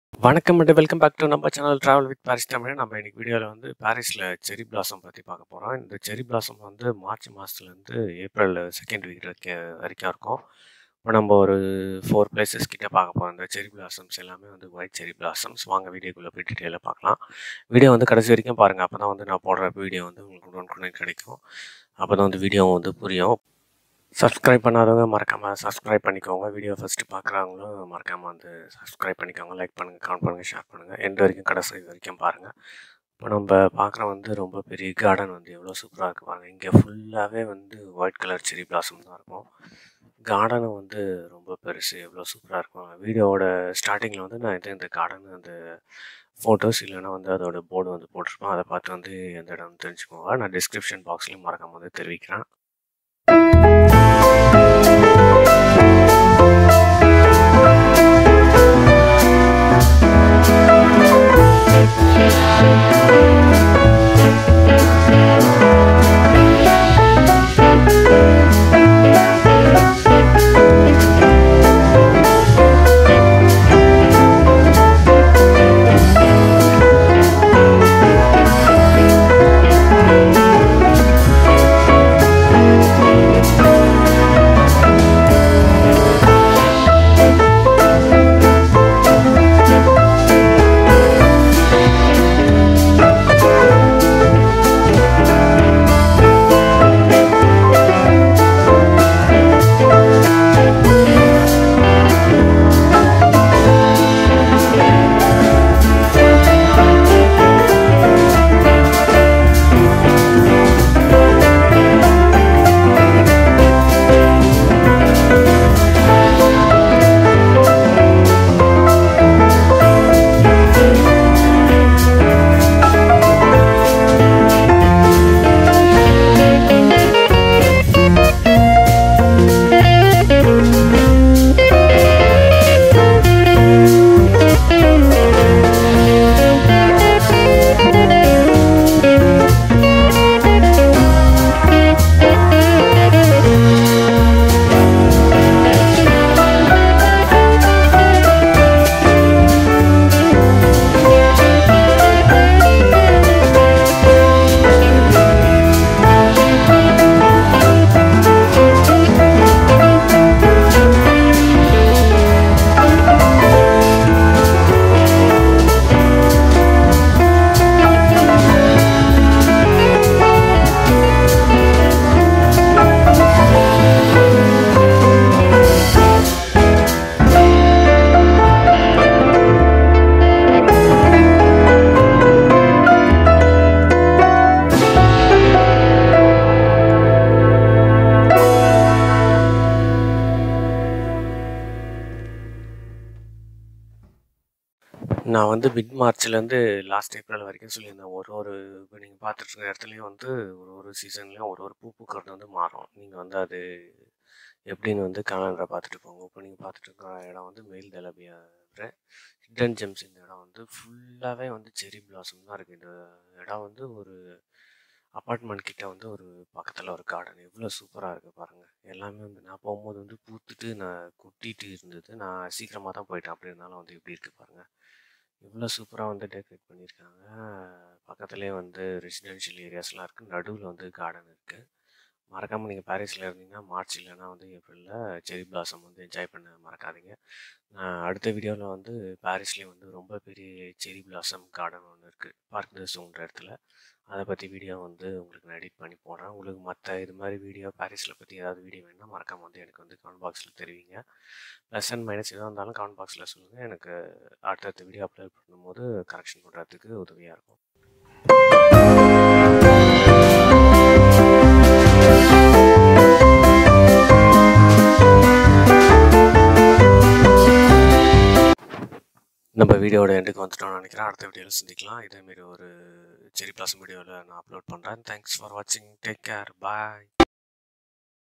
வணக்கம் and welcome back to நம்ம channel travel with Paris Tamil நம்ம இன்னைக்கு வீடியோவில் வந்து பாரிஸில் செரி பிளாசம் பற்றி பார்க்க போகிறோம் இந்த செரி பிளாசம் வந்து மார்ச் மாதத்துலேருந்து ஏப்ரல் செகண்ட் வீக் வரைக்கும் இருக்கும் இப்போ நம்ம ஒரு ஃபோர் பிளேசஸ் கிட்ட பார்க்க போகிறோம் இந்த செரி பிளாசம்ஸ் எல்லாமே வந்து ஒயிட் செரி பிளாசம்ஸ் வாங்க வீடியோக்குள்ளே போய் டீட்டெயிலாக பார்க்கலாம் வீடியோ வந்து கடைசி வரைக்கும் பாருங்கள் அப்போ தான் வந்து நான் போடுற வீடியோ வந்து உங்களுக்கு உடனுக்குடனே கிடைக்கும் அப்போ தான் வந்து வீடியோ வந்து புரியும் சப்ஸ்கிரைப் பண்ணாதவங்க மறக்காமல் சப்ஸ்கிரைப் பண்ணிக்கோங்க வீடியோ ஃபஸ்ட்டு பார்க்குறவங்களும் மறக்காமல் வந்து சப்ஸ்கிரைப் பண்ணிக்கோங்க லைக் பண்ணுங்கள் கமெண்ட் பண்ணுங்கள் ஷேர் பண்ணுங்கள் எண்டு வரைக்கும் கடைசி வரைக்கும் பாருங்கள் இப்போ நம்ம பார்க்குற வந்து ரொம்ப பெரிய கார்டன் வந்து எவ்வளோ சூப்பராக இருக்கு பாருங்கள் இங்கே ஃபுல்லாகவே வந்து ஒயிட் கலர் செரி பிளாசம் தான் இருக்கும் கார்டனும் வந்து ரொம்ப பெருசு எவ்வளோ சூப்பராக இருக்கும் வீடியோவோட ஸ்டார்டிங்கில் வந்து நான் இது இந்த கார்டன் அந்த ஃபோட்டோஸ் இல்லைன்னா வந்து அதோட போர்டு வந்து போட்டிருப்போம் அதை பார்த்து வந்து எந்த இடம் தெரிஞ்சுக்கோங்க நான் டிஸ்கிரிப்ஷன் பாக்ஸ்லேயும் மறக்காமல் வந்து தெரிவிக்கிறேன் நான் வந்து மிட் மார்ச்லேருந்து லாஸ்ட் ஏப்ரல் வரைக்கும் சொல்லியிருந்தேன் ஒரு ஒரு இப்போ நீங்கள் பார்த்துட்டு இருக்க இடத்துலையும் வந்து ஒரு ஒரு சீசன்லேயும் ஒரு ஒரு பூ பூக்கிறது வந்து மாறும் நீங்கள் வந்து அது எப்படின்னு வந்து கேலண்டரை பார்த்துட்டு போங்க இப்போ நீங்கள் பார்த்துட்டு இருக்கிற இடம் வந்து மெயில் தலபியா ஹிடன் ஜெம்ஸ் இந்த இடம் வந்து ஃபுல்லாகவே வந்து செரி பிளாசம் தான் இருக்குது இந்த இடம் வந்து ஒரு அப்பார்ட்மெண்ட் கிட்ட வந்து ஒரு பக்கத்தில் ஒரு கார்டன் எவ்வளோ சூப்பராக இருக்குது பாருங்கள் எல்லாமே வந்து நான் போகும்போது வந்து பூத்துட்டு நான் கொட்டிட்டு இருந்தது நான் சீக்கிரமாக தான் போயிட்டேன் அப்படி இருந்தாலும் வந்து எப்படி இருக்குது பாருங்கள் இவ்வளோ சூப்பராக வந்து டெக்கரேட் பண்ணியிருக்காங்க பக்கத்துலேயே வந்து ரெசிடென்ஷியல் ஏரியாஸ்லாம் இருக்குது நடுவில் வந்து கார்டன் இருக்குது மறக்காமல் நீங்கள் பாரிஸில் இருந்தீங்கன்னா மார்ச் இல்லைனா வந்து ஏப்ரலில் செரி பிளாசம் வந்து என்ஜாய் பண்ண மறக்காதீங்க நான் அடுத்த வீடியோவில் வந்து பாரிஸ்லேயே வந்து ரொம்ப பெரிய செரி பிளாசம் கார்டன் ஒன்று இருக்குது பார்க் தோன்ற இடத்துல அதை பற்றி வீடியோ வந்து உங்களுக்கு நான் எடிட் பண்ணி போடுறேன் உங்களுக்கு மற்ற இது மாதிரி வீடியோ பாரிஸில் பற்றி ஏதாவது வீடியோ வேணுன்னா மறக்காமல் வந்து எனக்கு வந்து கமெண்ட் பாக்ஸில் தெரிவிங்க ப்ளஸ் அண்ட் மைனஸ் எதாக இருந்தாலும் கமெண்ட் பாக்ஸில் சொல்லுங்கள் எனக்கு அடுத்தடுத்த வீடியோ அப்லோட் பண்ணும்போது கரெக்ஷன் பண்ணுறதுக்கு உதவியாக இருக்கும் நம்ம வீடியோட எண்டுக்கு வந்துட்டோம்னு நினைக்கிறேன் அடுத்த வீடியோவில் சந்திக்கலாம் இதேமாரி ஒரு செரி பிளாசம் வீடியோவில் நான் அப்லோட் பண்ணுறேன் தேங்க்ஸ் ஃபார் வாட்சிங் டேக் கேர் பாய்